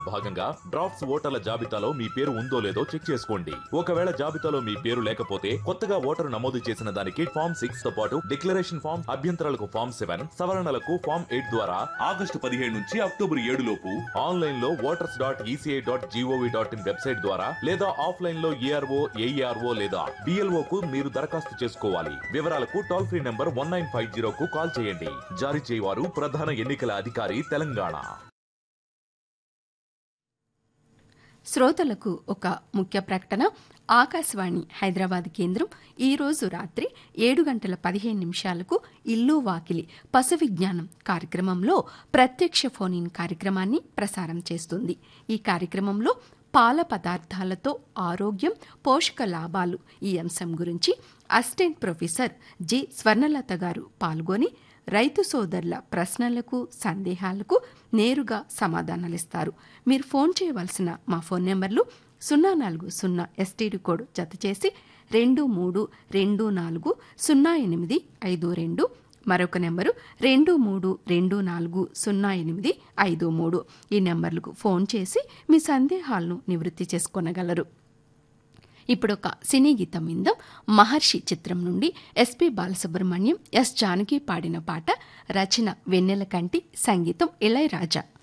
భాగంగా డ్రాఫ్ట్స్ ఓటర్ల జాబితాలో మీ పేరు ఉందో లేదో చెక్ చేసుకోండి ఒకవేళ జాబితాలో మీ పేరు లేకపోతే కొత్తగా ఓటరు నమోదు చేసిన దానికి ఫామ్ సిక్స్ తో పాటు డిక్లరేషన్ ఫామ్ అభ్యంతరాలకు ఫామ్ సెవెన్ సవరణలకు ఫామ్ ఎయిట్ ద్వారా ఆగస్టు పదిహేడు నుంచి అక్టోబర్ ఏడు లోపు ఆన్లైన్ లో voters dot ECI dot G O V dot in website ద్వారా లేదా ఆఫ్లైన్ లో ఏఆర్ఓ ఏఈఆర్ఓ లేదా బిఎల్ఓ కు మీరు దరఖాస్తు చేసుకోవాలి వివరాలకు toll free number one nine five zero కు కాల్ చేయండి జారీ చేయవారు ప్రధాన ఎన్నికల అధికారి తెలంగాణ శ్రోతలకు ఒక ముఖ్య ప్రకటన ఆకాశవాణి హైదరాబాద్ కేంద్రం ఈరోజు రాత్రి ఏడు గంటల పదిహేను నిమిషాలకు ఇల్లు వాకిలి పశు విజ్ఞానం కార్యక్రమంలో ప్రత్యక్ష ఫోన్ ఇన్ కార్యక్రమాన్ని ప్రసారం చేస్తుంది ఈ కార్యక్రమంలో పాల పదార్థాలతో ఆరోగ్యం పోషక లాభాలు ఈ అంశం గురించి అసిస్టెంట్ ప్రొఫెసర్ జి స్వర్ణలత గారు పాల్గొని రైతు సోదరుల ప్రశ్నలకు సందేహాలకు నేరుగా సమాధానాలిస్తారు మీరు ఫోన్ చేయవలసిన మా ఫోన్ నెంబర్లు సున్నా నాలుగు సున్నా ఎస్టీడీ కోడ్ జత చేసి రెండు మూడు రెండు నాలుగు సున్నా ఎనిమిది ఐదు రెండు మరొక నెంబరు రెండు మూడు రెండు నాలుగు సున్నా ఎనిమిది ఐదు మూడు ఈ నెంబర్లకు ఫోన్ చేసి మీ సందేహాలను నివృత్తి చేసుకొనగలరు ఇప్పుడు ఒక సినీ గీతం విందాం మహర్షి చిత్రం నుండి ఎస్పి బాలసుబ్రహ్మణ్యం ఎస్ జానకి పాడిన పాట రచన వెన్నెల కంటి సంగీతం ఇళయరాజా